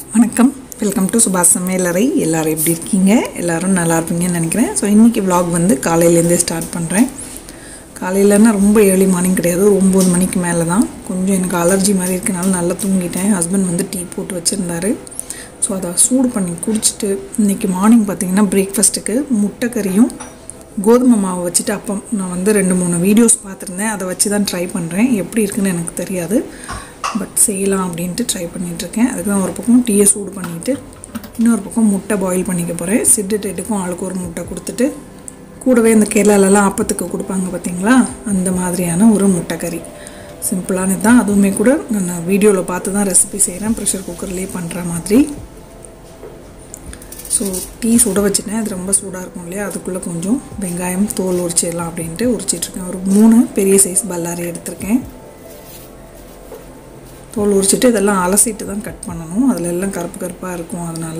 வணக்கம் welcome to சுபாஷ் சமையலறை எல்லோரும் எப்படி இருக்கீங்க எல்லோரும் நல்லா இருப்பீங்கன்னு நினைக்கிறேன் ஸோ இன்றைக்கி vlog வந்து காலையிலேருந்தே ஸ்டார்ட் பண்ணுறேன் காலையிலன்னா ரொம்ப ஏர்லி மார்னிங் கிடையாது ஒரு ஒம்பது மணிக்கு மேலே தான் கொஞ்சம் எனக்கு அலர்ஜி மாதிரி இருக்கனால நல்லா தூங்கிட்டேன் ஹஸ்பண்ட் வந்து டீ போட்டு வச்சுருந்தாரு ஸோ அதை சூடு பண்ணி குடிச்சிட்டு இன்றைக்கி மார்னிங் பார்த்தீங்கன்னா பிரேக்ஃபாஸ்ட்டுக்கு முட்டை கறியும் கோதுமை மாவு வச்சுட்டு அப்பம் நான் வந்து ரெண்டு மூணு வீடியோஸ் பார்த்துருந்தேன் அதை வச்சு தான் ட்ரை பண்ணுறேன் எப்படி இருக்குன்னு எனக்கு தெரியாது பட் செய்யலாம் அப்படின்ட்டு ட்ரை பண்ணிகிட்ருக்கேன் அதுக்கு தான் ஒரு பக்கம் டீயை சூடு பண்ணிவிட்டு இன்னொரு பக்கம் முட்டை பாயில் பண்ணிக்க போகிறேன் சிட்டு டெட்டுக்கும் ஆளுக்கு ஒரு முட்டை கொடுத்துட்டு கூடவே இந்த கேரளாலலாம் அப்பத்துக்கு கொடுப்பாங்க பார்த்தீங்களா அந்த மாதிரியான ஒரு முட்டை கறி சிம்பிளானது தான் அதுவுமே கூட நான் வீடியோவில் பார்த்து தான் ரெசிபி செய்கிறேன் ப்ரெஷர் குக்கர்லேயே பண்ணுற மாதிரி ஸோ டீ சுட வச்சுட்டேன் அது ரொம்ப சூடாக இருக்கும் இல்லையா அதுக்குள்ளே கொஞ்சம் வெங்காயம் தோல் உரிச்சிடலாம் அப்படின்ட்டு உரிச்சிட்ருக்கேன் ஒரு மூணு பெரிய சைஸ் பல்லாரி எடுத்திருக்கேன் தோல் உரிச்சிட்டு இதெல்லாம் அலசிட்டு தான் கட் பண்ணணும் அதில் எல்லாம் கருப்பு கருப்பாக இருக்கும் அதனால்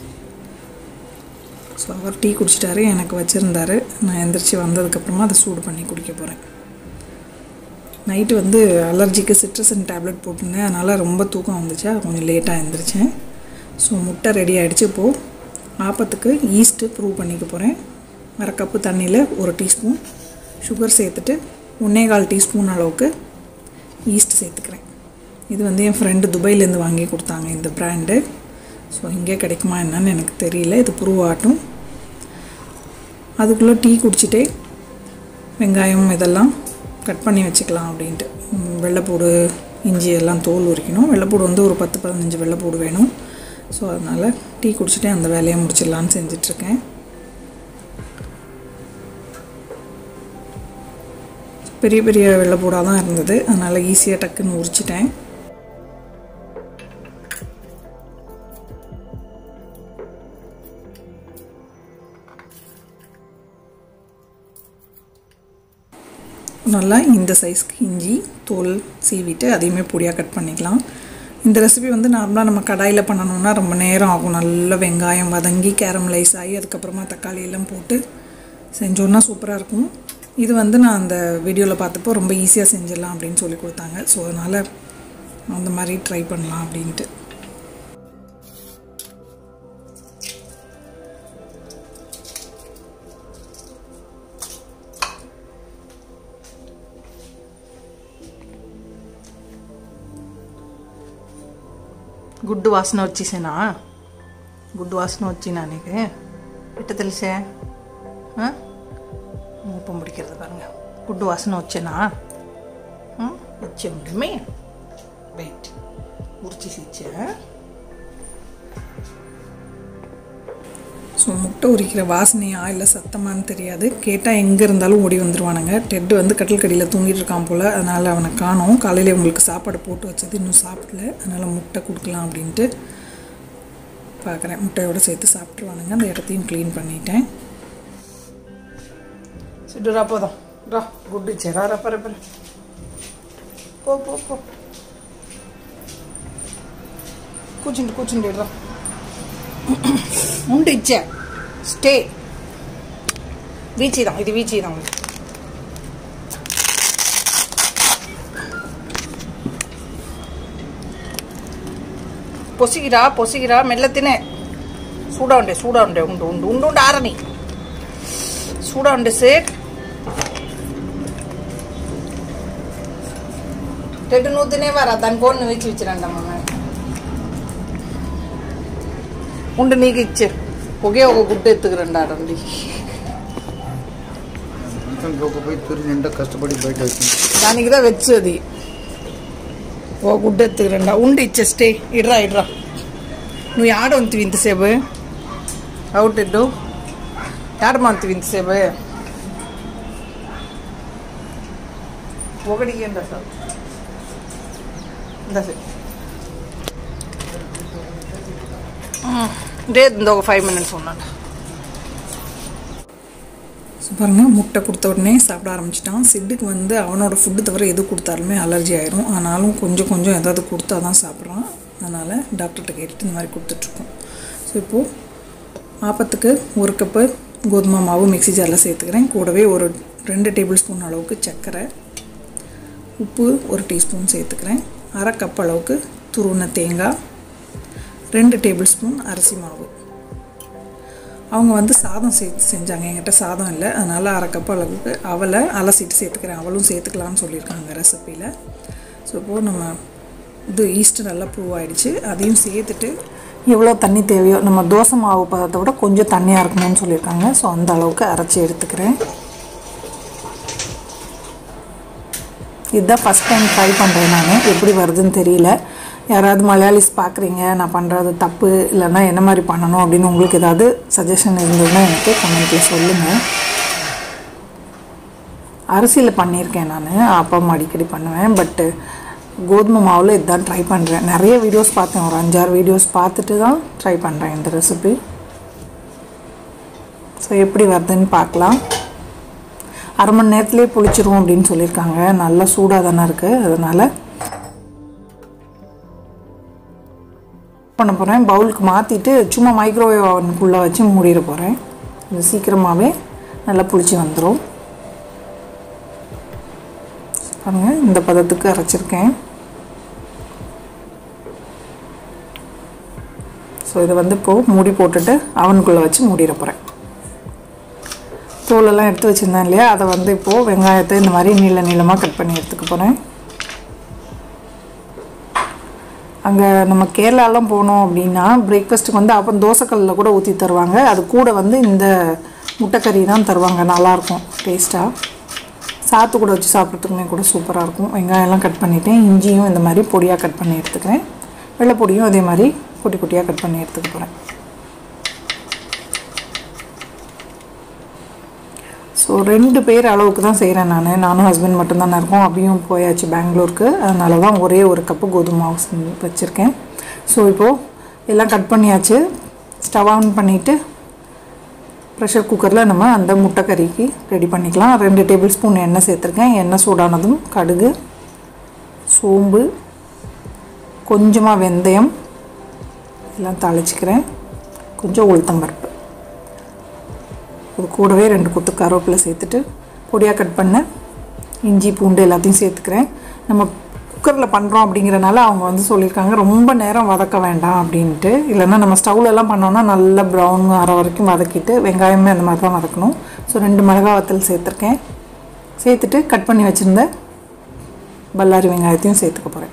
ஸோ அவர் டீ குடிச்சிட்டாரு எனக்கு வச்சுருந்தாரு நான் எந்திரிச்சு வந்ததுக்கப்புறமா அதை சூடு பண்ணி குடிக்க போகிறேன் நைட்டு வந்து அலர்ஜிக்கு சிட்ரசன் டேப்லெட் போட்டிருந்தேன் அதனால் ரொம்ப தூக்கம் வந்துச்சு கொஞ்சம் லேட்டாக எழுந்திரிச்சேன் ஸோ முட்டை ரெடி ஆகிடுச்சு இப்போது ஆப்பத்துக்கு ஈஸ்ட்டு ப்ரூவ் பண்ணிக்க போகிறேன் அரை கப்பு தண்ணியில் ஒரு டீஸ்பூன் சுகர் சேர்த்துட்டு ஒன்றே கால் டீஸ்பூன் அளவுக்கு ஈஸ்ட் சேர்த்துக்கிறேன் இது வந்து என் ஃப்ரெண்டு துபாயிலேருந்து வாங்கி கொடுத்தாங்க இந்த ப்ராண்டு ஸோ இங்கே கிடைக்குமா என்னன்னு எனக்கு தெரியல இது ப்ரூவ் ஆகட்டும் அதுக்குள்ளே டீ குடிச்சிட்டே வெங்காயம் இதெல்லாம் கட் பண்ணி வச்சுக்கலாம் அப்படின்ட்டு ம், வெள்ளைப்பூடு இஞ்சி எல்லாம் தோல் உரிக்கணும் வெள்ளைப்பூடு வந்து ஒரு பத்து பதினஞ்சு வெள்ளைப்பூடு வேணும் ஸோ அதனால் டீ குடிச்சிட்டே அந்த வேலையை முடிச்சிடலான்னு செஞ்சிட்ருக்கேன் பெரிய பெரிய வெள்ளைப்பூடாக தான் இருந்தது அதனால் ஈஸியாக டக்குன்னு உரிச்சிட்டேன் நல்லா இந்த சைஸ்க்கு இஞ்சி தோல் சீவிட்டு அதையுமே பொடியாக கட் பண்ணிக்கலாம் இந்த ரெசிபி வந்து நார்மலாக நம்ம கடாயில் பண்ணணும்னா ரொம்ப நேரம் ஆகும் நல்லா வெங்காயம் வதங்கி கேரமலைஸ் ஆகி அதுக்கப்புறமா தக்காளி எல்லாம் போட்டு செஞ்சோன்னா சூப்பராக இருக்கும் இது வந்து நான் அந்த வீடியோவில் பார்த்தப்போ ரொம்ப ஈஸியாக செஞ்சிடலாம் அப்படின்னு சொல்லி கொடுத்தாங்க ஸோ அதனால் அந்த மாதிரி ட்ரை பண்ணலாம் அப்படின்ட்டு గుడ్డు వాసన వచ్చేసేనా గుడ్డు వాసన వచ్చిனா నీకు எட்ட తెలిసే மூப்பம் பிடிக்கிறது பாருங்க குட்டு வாசனை வச்சேனா ம் வச்ச முடியுமே வெயிட் உரிச்சி சிச்சேன் ஸோ முட்டை உரிக்கிற வாசனையா இல்லை சத்தமான்னு தெரியாது கேட்டால் எங்கே இருந்தாலும் ஓடி வந்துடுவானுங்க டெட்டு வந்து கட்டில் கடியில் தூங்கிட்டு இருக்கான் போல் அதனால் அவனை காணோம் காலையில் உங்களுக்கு சாப்பாடு போட்டு வச்சது இன்னும் சாப்பிடல அதனால் முட்டை கொடுக்கலாம் அப்படின்ட்டு பார்க்குறேன் முட்டையோடு சேர்த்து சாப்பிட்ருவானுங்க அந்த இடத்தையும் க்ளீன் பண்ணிட்டேன் சரி ரா போதும் ரா குட்டு சரா ரா பர பர போ போ போ కూర్చుండి కూర్చుండి రా ఉండి ఇచ్చా స్టే వీచిదాం ఇది వీచిదాం పొసిగిరా పొసిగిరా మెల్ల తినే సూడా ఉండే సూడా ఉండే ఉండు ఉండు ఉండు ఉండు ఆరని సూడా ఉండే సేట్ రెండు నువ్వు తినేవారా దాని ఫోన్ నువ్వు ఇచ్చి ఇచ్చిరండమ్మా ఉండు నీకు ఇచ్చే ఒకే ఒక గుడ్డ ఎత్తుకురండి పోకపోయి తూరి నిండా కష్టపడి బయట వచ్చింది దానికి దా వెచ్చది ఓ గుడ్డ ఎత్తుకురండా ఉండి ఇచ్చేస్తే ఇడ్రా ఇడ్రా నువ్వు ఆడ ఉంతివి ఇంతసేపు అవుట్ ఇడ్డు ఆడమా ఉంతివి ఇంతసేపు ఒకటి ఇయ్యండి అసలు ఇందా సరే లేదు இந்த ఒక ஃபைவ் மினிட்ஸ் ஒன்றாண்டா ஸோ பாருங்கள் முட்டை கொடுத்த உடனே சாப்பிட ஆரம்பிச்சிட்டான் சிட்டுக்கு வந்து அவனோட ஃபுட்டு தவிர எது கொடுத்தாலுமே அலர்ஜி ஆயிரும் ஆனாலும் கொஞ்சம் கொஞ்சம் ஏதாவது கொடுத்தா தான் சாப்பிட்றான் அதனால் டாக்டர்கிட்ட கேட்டுட்டு இந்த மாதிரி கொடுத்துட்ருக்கோம் ஸோ இப்போது ஆப்பத்துக்கு ஒரு கப்பு கோதுமை மாவு மிக்ஸி ஜாரில் சேர்த்துக்கிறேன் கூடவே ஒரு ரெண்டு டேபிள் ஸ்பூன் அளவுக்கு சர்க்கரை உப்பு ஒரு டீஸ்பூன் சேர்த்துக்கிறேன் அரை கப் அளவுக்கு துருவின தேங்காய் ரெண்டு டேபிள் ஸ்பூன் அரிசி மாவு அவங்க வந்து சாதம் சேர்த்து செஞ்சாங்க என்கிட்ட சாதம் இல்லை அதனால் அரை கப் அளவுக்கு அவலை அலசிட்டு சேர்த்துக்கிறேன் அவளும் சேர்த்துக்கலான்னு சொல்லியிருக்காங்க ரெசிப்பியில் ஸோ இப்போது நம்ம இது ஈஸ்ட் நல்லா ப்ரூவ் ஆகிடுச்சு அதையும் சேர்த்துட்டு எவ்வளோ தண்ணி தேவையோ நம்ம தோசை மாவு பதத்தை விட கொஞ்சம் தண்ணியாக இருக்கணும்னு சொல்லியிருக்காங்க ஸோ அந்த அளவுக்கு அரைச்சி எடுத்துக்கிறேன் இதுதான் ஃபஸ்ட் டைம் ட்ரை பண்ணுறேன் நான் எப்படி வருதுன்னு தெரியல யாராவது மலையாளிஸ் பார்க்குறீங்க நான் பண்ணுறது தப்பு இல்லைன்னா என்ன மாதிரி பண்ணணும் அப்படின்னு உங்களுக்கு ஏதாவது சஜஷன் இருந்ததுன்னா எனக்கு கமெண்ட்டில் சொல்லுங்கள் அரிசியில் பண்ணியிருக்கேன் நான் அப்பம் அடிக்கடி பண்ணுவேன் பட்டு கோதுமை மாவில் இதுதான் ட்ரை பண்ணுறேன் நிறைய வீடியோஸ் பார்த்தேன் ஒரு அஞ்சாறு வீடியோஸ் பார்த்துட்டு தான் ட்ரை பண்ணுறேன் இந்த ரெசிபி ஸோ எப்படி வருதுன்னு பார்க்கலாம் அரை மணி நேரத்துலேயே புளிச்சிரும் அப்படின்னு சொல்லியிருக்காங்க நல்லா சூடாக தானே இருக்குது அதனால் பண்ண போகிறேன் பவுலுக்கு மாற்றிட்டு சும்மா மைக்ரோவேவ் அவனுக்குள்ளே வச்சு மூடிட போகிறேன் இது சீக்கிரமாகவே நல்லா புளிச்சு வந்துடும் பாருங்கள் இந்த பதத்துக்கு அரைச்சிருக்கேன் ஸோ இதை வந்து இப்போது மூடி போட்டுட்டு அவனுக்குள்ளே வச்சு மூடிட போகிறேன் தோலெல்லாம் எடுத்து வச்சுருந்தேன் இல்லையா அதை வந்து இப்போது வெங்காயத்தை இந்த மாதிரி நீள நீளமாக கட் பண்ணி எடுத்துக்க போகிறேன் அங்கே நம்ம கேரளாலாம் போனோம் அப்படின்னா பிரேக்ஃபாஸ்ட்டுக்கு வந்து அப்போ தோசைக்கல்லில் கூட ஊற்றி தருவாங்க அது கூட வந்து இந்த முட்டைக்கறி தான் தருவாங்க நல்லாயிருக்கும் டேஸ்ட்டாக சாத்து கூட வச்சு சாப்பிட்றதுக்குமே கூட சூப்பராக இருக்கும் வெங்காயம்லாம் கட் பண்ணிவிட்டேன் இஞ்சியும் இந்த மாதிரி பொடியாக கட் பண்ணி எடுத்துக்கிறேன் வெள்ளைப்பொடியும் அதே மாதிரி குட்டி குட்டியாக கட் பண்ணி எடுத்துக்க போகிறேன் ஸோ ரெண்டு பேர் அளவுக்கு தான் செய்கிறேன் நான் நானும் ஹஸ்பண்ட் மட்டும்தானே இருக்கோம் அப்படியும் போயாச்சு பெங்களூருக்கு அதனால தான் ஒரே ஒரு கப்பு கோதுமை மாவு செஞ்சு வச்சுருக்கேன் ஸோ இப்போது எல்லாம் கட் பண்ணியாச்சு ஸ்டவ் ஆன் பண்ணிவிட்டு ப்ரெஷர் குக்கரில் நம்ம அந்த முட்டை கறிக்கு ரெடி பண்ணிக்கலாம் ரெண்டு டேபிள் ஸ்பூன் எண்ணெய் சேர்த்துருக்கேன் எண்ணெய் சூடானதும் கடுகு சோம்பு கொஞ்சமாக வெந்தயம் எல்லாம் தாளிச்சிக்கிறேன் கொஞ்சம் உளுத்தம்பருப்பு அது கூடவே ரெண்டு கொத்து கருவேப்பிலை சேர்த்துட்டு பொடியாக கட் பண்ண இஞ்சி பூண்டு எல்லாத்தையும் சேர்த்துக்கிறேன் நம்ம குக்கரில் பண்ணுறோம் அப்படிங்கிறனால அவங்க வந்து சொல்லியிருக்காங்க ரொம்ப நேரம் வதக்க வேண்டாம் அப்படின்ட்டு இல்லைன்னா நம்ம ஸ்டவ்லெல்லாம் பண்ணோன்னா நல்லா ப்ரௌன் ஆற வரைக்கும் வதக்கிட்டு வெங்காயமே அந்த மாதிரி தான் வதக்கணும் ஸோ ரெண்டு மிளகா வத்தல் சேர்த்துருக்கேன் சேர்த்துட்டு கட் பண்ணி வச்சுருந்த பல்லாரி வெங்காயத்தையும் சேர்த்துக்க போகிறேன்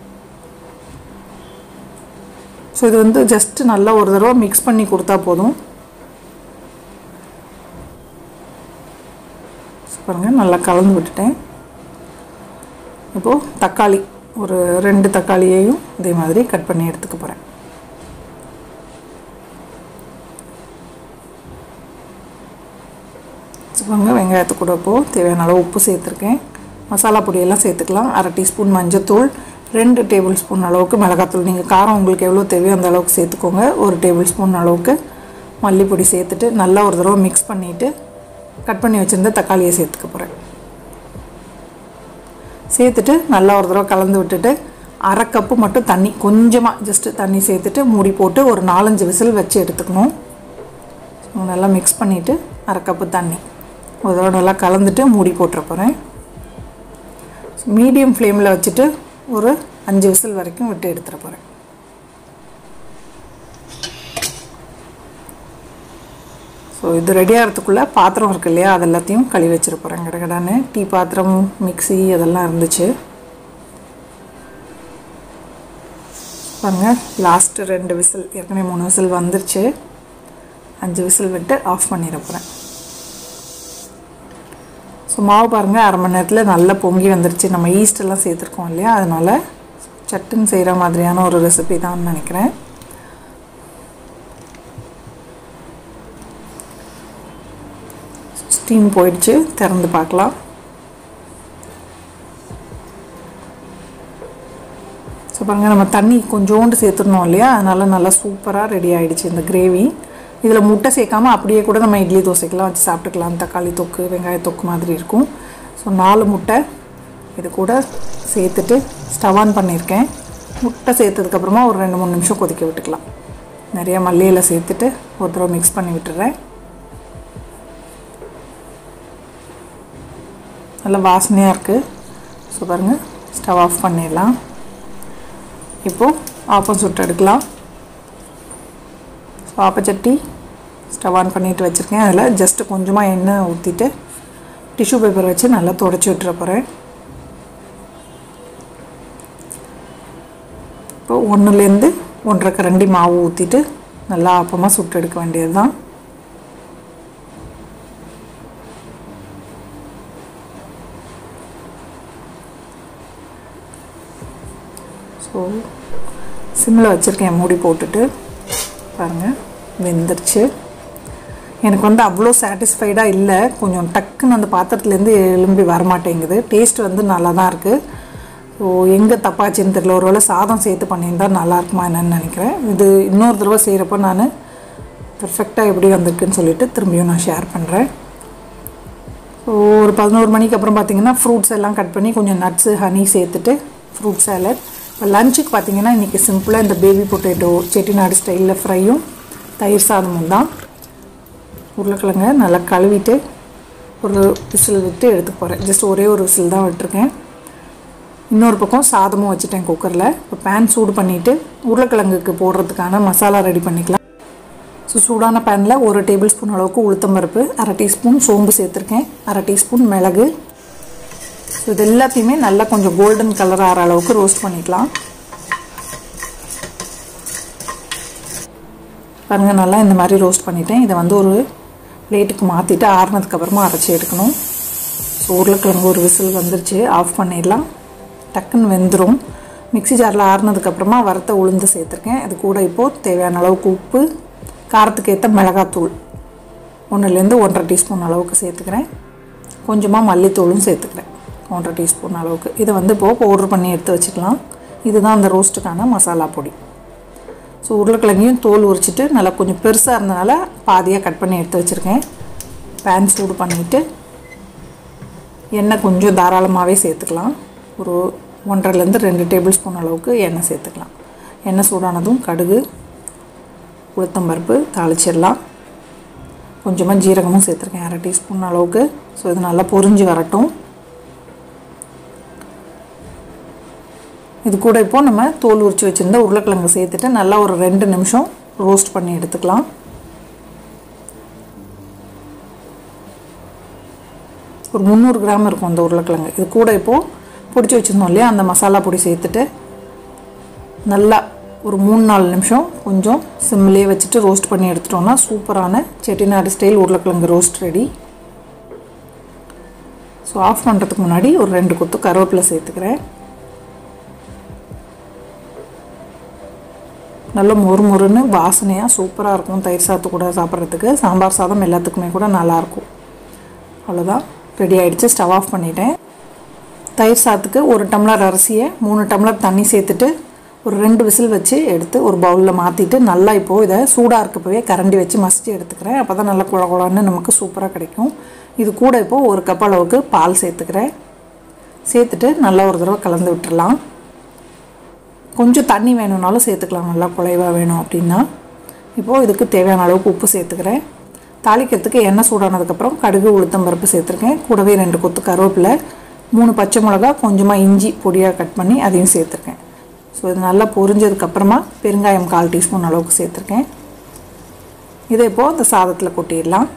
ஸோ இது வந்து ஜஸ்ட்டு நல்லா ஒரு தடவை மிக்ஸ் பண்ணி கொடுத்தா போதும் பாருங்கள் நல்லா கலந்து விட்டுட்டேன் இப்போது தக்காளி ஒரு ரெண்டு தக்காளியையும் இதே மாதிரி கட் பண்ணி எடுத்துக்க போகிறேன் பாருங்க வெங்காயத்து கூட இப்போது தேவையான அளவு உப்பு சேர்த்துருக்கேன் மசாலா பொடியெல்லாம் சேர்த்துக்கலாம் அரை டீஸ்பூன் மஞ்சத்தூள் ரெண்டு டேபிள் ஸ்பூன் அளவுக்கு மிளகாத்தூள் நீங்கள் காரம் உங்களுக்கு எவ்வளோ தேவையோ அந்த அளவுக்கு சேர்த்துக்கோங்க ஒரு டேபிள் ஸ்பூன் அளவுக்கு மல்லிப்பொடி சேர்த்துட்டு நல்லா ஒரு தடவை மிக்ஸ் பண்ணிவிட்டு கட் பண்ணி வச்சுருந்த தக்காளியை சேர்த்துக்க போகிறேன் சேர்த்துட்டு நல்லா ஒரு தடவை கலந்து விட்டுட்டு அரை கப்பு மட்டும் தண்ணி கொஞ்சமாக ஜஸ்ட்டு தண்ணி சேர்த்துட்டு மூடி போட்டு ஒரு நாலஞ்சு விசில் வச்சு எடுத்துக்கணும் நல்லா மிக்ஸ் பண்ணிவிட்டு அரை கப்பு தண்ணி ஒரு தடவை நல்லா கலந்துட்டு மூடி போட்டுற போகிறேன் மீடியம் ஃப்ளேமில் வச்சுட்டு ஒரு அஞ்சு விசில் வரைக்கும் விட்டு எடுத்துட போகிறேன் ஸோ இது ரெடி ஆகிறதுக்குள்ளே பாத்திரம் இருக்கு இல்லையா அது எல்லாத்தையும் கழுவி வச்சிட போகிறேன் கடகடான்னு டீ பாத்திரம் மிக்சி அதெல்லாம் இருந்துச்சு பாருங்கள் லாஸ்ட்டு ரெண்டு விசில் ஏற்கனவே மூணு விசில் வந்துருச்சு அஞ்சு விசில் விட்டு ஆஃப் பண்ணிட போகிறேன் ஸோ மாவு பாருங்கள் அரை மணி நேரத்தில் நல்லா பொங்கி வந்துருச்சு நம்ம ஈஸ்டெல்லாம் சேர்த்துருக்கோம் இல்லையா அதனால் சட்டுன்னு செய்கிற மாதிரியான ஒரு ரெசிபி தான் நினைக்கிறேன் ஸ்டீம் போயிடுச்சு திறந்து பார்க்கலாம் ஸோ பாருங்கள் நம்ம தண்ணி கொஞ்சோண்டு சேர்த்துடணும் இல்லையா அதனால் நல்லா சூப்பராக ரெடி ஆகிடுச்சு இந்த கிரேவி இதில் முட்டை சேர்க்காம அப்படியே கூட நம்ம இட்லி தோசைக்கெல்லாம் வச்சு சாப்பிட்டுக்கலாம் தக்காளி தொக்கு வெங்காய தொக்கு மாதிரி இருக்கும் ஸோ நாலு முட்டை இது கூட சேர்த்துட்டு ஸ்டவ் ஆன் பண்ணியிருக்கேன் முட்டை சேர்த்ததுக்கப்புறமா ஒரு ரெண்டு மூணு நிமிஷம் கொதிக்க விட்டுக்கலாம் நிறைய மல்லியில் சேர்த்துட்டு ஒரு தடவை மிக்ஸ் பண்ணி விட்டுறேன் நல்லா வாசனையாக இருக்குது ஸோ பாருங்கள் ஸ்டவ் ஆஃப் பண்ணிடலாம் இப்போது ஆப்பம் சுட்டு எடுக்கலாம் ஆப்பச்சட்டி ஸ்டவ் ஆன் பண்ணிட்டு வச்சுருக்கேன் அதில் ஜஸ்ட்டு கொஞ்சமாக எண்ணெய் ஊற்றிட்டு டிஷ்யூ பேப்பர் வச்சு நல்லா தொடச்சி விட்டுற போகிறேன் இப்போ ஒன்றுலேருந்து ஒன்றரை கரண்டி மாவு ஊற்றிட்டு நல்லா ஆப்பமாக சுட்டு எடுக்க வேண்டியது தான் ஸோ சிம்மில் வச்சுருக்கேன் மூடி போட்டுட்டு பாருங்கள் வெந்துருச்சு எனக்கு வந்து அவ்வளோ சாட்டிஸ்ஃபைடாக இல்லை கொஞ்சம் டக்குன்னு அந்த பாத்திரத்துலேருந்து எலும்பி வரமாட்டேங்குது டேஸ்ட் வந்து நல்லா தான் இருக்குது ஸோ எங்கே தப்பாச்சுன்னு தெரியல ஒருவேளை சாதம் சேர்த்து பண்ணியிருந்தா நல்லா இருக்குமா என்னன்னு நினைக்கிறேன் இது இன்னொரு தடவை செய்கிறப்ப நான் பர்ஃபெக்டாக எப்படி வந்திருக்குன்னு சொல்லிட்டு திரும்பியும் நான் ஷேர் பண்ணுறேன் ஸோ ஒரு பதினோரு மணிக்கு அப்புறம் பார்த்தீங்கன்னா ஃப்ரூட்ஸ் எல்லாம் கட் பண்ணி கொஞ்சம் நட்ஸு ஹனி சேர்த்துட்டு ஃப்ரூட் சாலட் இப்போ லஞ்சுக்கு பார்த்தீங்கன்னா இன்றைக்கி சிம்பிளாக இந்த பேபி பொட்டேட்டோ செட்டிநாடு ஸ்டைலில் ஃப்ரையும் தயிர் சாதமும் தான் உருளைக்கிழங்க நல்லா கழுவிட்டு ஒரு விசில் விட்டு எடுத்துக்க போகிறேன் ஜஸ்ட் ஒரே ஒரு விசில் தான் விட்டுருக்கேன் இன்னொரு பக்கம் சாதமும் வச்சுட்டேன் குக்கரில் இப்போ பேன் சூடு பண்ணிவிட்டு உருளைக்கிழங்குக்கு போடுறதுக்கான மசாலா ரெடி பண்ணிக்கலாம் ஸோ சூடான பேனில் ஒரு டேபிள் ஸ்பூன் அளவுக்கு உளுத்தம்பருப்பு அரை டீஸ்பூன் சோம்பு சேர்த்துருக்கேன் அரை டீஸ்பூன் மிளகு ஸோ இது எல்லாத்தையுமே நல்லா கொஞ்சம் கோல்டன் கலர் ஆகிற அளவுக்கு ரோஸ்ட் பண்ணிக்கலாம் பாருங்கள் நல்லா இந்த மாதிரி ரோஸ்ட் பண்ணிட்டேன் இதை வந்து ஒரு பிளேட்டுக்கு மாற்றிட்டு ஆறுனதுக்கப்புறமா அரைச்சி எடுக்கணும் ஸோ உருளைக்கிழங்கு ஒரு விசில் வந்துருச்சு ஆஃப் பண்ணிடலாம் டக்குன்னு வெந்துடும் மிக்சி ஜாரில் ஆறுனதுக்கப்புறமா வறுத்த உளுந்து சேர்த்துருக்கேன் இது கூட இப்போது தேவையான அளவுக்கு உப்பு காரத்துக்கு ஏற்ற மிளகாத்தூள் ஒன்றுலேருந்து ஒன்றரை டீஸ்பூன் அளவுக்கு சேர்த்துக்கிறேன் கொஞ்சமாக மல்லித்தூளும் சேர்த்துக்கிறேன் ஒன்றரை டீஸ்பூன் அளவுக்கு இதை வந்து இப்போது பவுட்ரு பண்ணி எடுத்து வச்சுக்கலாம் இதுதான் அந்த ரோஸ்ட்டுக்கான மசாலா பொடி ஸோ உருளைக்கிழங்கையும் தோல் உரிச்சிட்டு நல்லா கொஞ்சம் பெருசாக இருந்தனால பாதியாக கட் பண்ணி எடுத்து வச்சுருக்கேன் பேன் சூடு பண்ணிவிட்டு எண்ணெய் கொஞ்சம் தாராளமாகவே சேர்த்துக்கலாம் ஒரு ஒன்றரைலேருந்து ரெண்டு டேபிள் ஸ்பூன் அளவுக்கு எண்ணெய் சேர்த்துக்கலாம் எண்ணெய் சூடானதும் கடுகு உளுத்தம்பருப்பு தாளிச்சிடலாம் கொஞ்சமாக ஜீரகமும் சேர்த்துருக்கேன் அரை டீஸ்பூன் அளவுக்கு ஸோ இது நல்லா பொரிஞ்சு வரட்டும் இது கூட இப்போ நம்ம தோல் உரிச்சு வச்சுருந்த உருளைக்கிழங்கு சேர்த்துட்டு நல்லா ஒரு ரெண்டு நிமிஷம் ரோஸ்ட் பண்ணி எடுத்துக்கலாம் ஒரு முந்நூறு கிராம் இருக்கும் அந்த உருளைக்கிழங்கு இது கூட இப்போது பிடிச்சி வச்சுருந்தோம் இல்லையா அந்த மசாலா பொடி சேர்த்துட்டு நல்லா ஒரு மூணு நாலு நிமிஷம் கொஞ்சம் சிம்மிலே வச்சுட்டு ரோஸ்ட் பண்ணி எடுத்துட்டோம்னா சூப்பரான செட்டிநாடு ஸ்டைல் உருளைக்கிழங்கு ரோஸ்ட் ரெடி ஸோ ஆஃப் பண்ணுறதுக்கு முன்னாடி ஒரு ரெண்டு கொத்து கருவேப்பிலை சேர்த்துக்கிறேன் நல்ல மொறு மொறுன்னு வாசனையாக சூப்பராக இருக்கும் தயிர் சாத்து கூட சாப்பிட்றதுக்கு சாம்பார் சாதம் எல்லாத்துக்குமே கூட நல்லாயிருக்கும் அவ்வளோதான் ரெடி ஆகிடுச்சு ஸ்டவ் ஆஃப் பண்ணிட்டேன் தயிர் சாத்துக்கு ஒரு டம்ளர் அரிசியை மூணு டம்ளர் தண்ணி சேர்த்துட்டு ஒரு ரெண்டு விசில் வச்சு எடுத்து ஒரு பவுலில் மாற்றிட்டு நல்லா இப்போது இதை சூடாக இருக்கப்பவே கரண்டி வச்சு மசிச்சு எடுத்துக்கிறேன் அப்போ தான் நல்லா குழ குழன்னு நமக்கு சூப்பராக கிடைக்கும் இது கூட இப்போது ஒரு கப் அளவுக்கு பால் சேர்த்துக்கிறேன் சேர்த்துட்டு நல்லா ஒரு தடவை கலந்து விட்டுறலாம் கொஞ்சம் தண்ணி வேணும்னாலும் சேர்த்துக்கலாம் நல்லா குலைவாக வேணும் அப்படின்னா இப்போது இதுக்கு தேவையான அளவுக்கு உப்பு சேர்த்துக்கிறேன் தாளிக்கிறதுக்கு எண்ணெய் சூடானதுக்கப்புறம் கடுகு உளுத்தம் பருப்பு சேர்த்துருக்கேன் கூடவே ரெண்டு கொத்து கருவேப்பிலை மூணு பச்சை மிளகா கொஞ்சமாக இஞ்சி பொடியாக கட் பண்ணி அதையும் சேர்த்துருக்கேன் ஸோ இது நல்லா பொரிஞ்சதுக்கப்புறமா பெருங்காயம் கால் டீஸ்பூன் அளவுக்கு சேர்த்துருக்கேன் இதை இப்போது அந்த சாதத்தில் கொட்டிடலாம்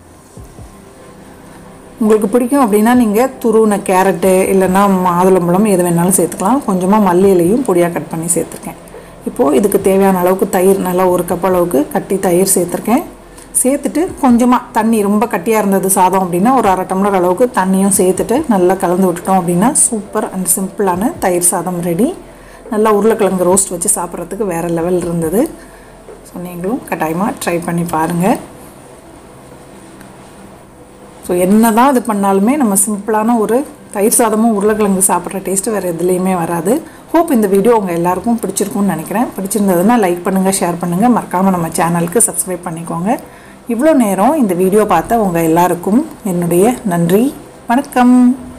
உங்களுக்கு பிடிக்கும் அப்படின்னா நீங்கள் துருவின கேரட்டு இல்லைன்னா மாதுளம்பழம் எது வேணாலும் சேர்த்துக்கலாம் கொஞ்சமாக மல்லி இலையும் பொடியாக கட் பண்ணி சேர்த்துருக்கேன் இப்போது இதுக்கு தேவையான அளவுக்கு தயிர் நல்லா ஒரு கப் அளவுக்கு கட்டி தயிர் சேர்த்துருக்கேன் சேர்த்துட்டு கொஞ்சமாக தண்ணி ரொம்ப கட்டியாக இருந்தது சாதம் அப்படின்னா ஒரு அரை டம்ளர் அளவுக்கு தண்ணியும் சேர்த்துட்டு நல்லா கலந்து விட்டுட்டோம் அப்படின்னா சூப்பர் அண்ட் சிம்பிளான தயிர் சாதம் ரெடி நல்லா உருளைக்கிழங்கு ரோஸ்ட் வச்சு சாப்பிட்றதுக்கு வேறு லெவல் இருந்தது ஸோ நீங்களும் கட்டாயமாக ட்ரை பண்ணி பாருங்கள் ஸோ என்ன தான் இது பண்ணாலுமே நம்ம சிம்பிளான ஒரு தயிர் சாதமும் உருளைக்கிழங்கு சாப்பிட்ற டேஸ்ட்டு வேறு எதுலேயுமே வராது ஹோப் இந்த வீடியோ உங்கள் எல்லாருக்கும் பிடிச்சிருக்கும்னு நினைக்கிறேன் பிடிச்சிருந்ததுன்னா லைக் பண்ணுங்கள் ஷேர் பண்ணுங்கள் மறக்காமல் நம்ம சேனலுக்கு சப்ஸ்கிரைப் பண்ணிக்கோங்க இவ்வளோ நேரம் இந்த வீடியோ பார்த்த உங்கள் எல்லாருக்கும் என்னுடைய நன்றி வணக்கம்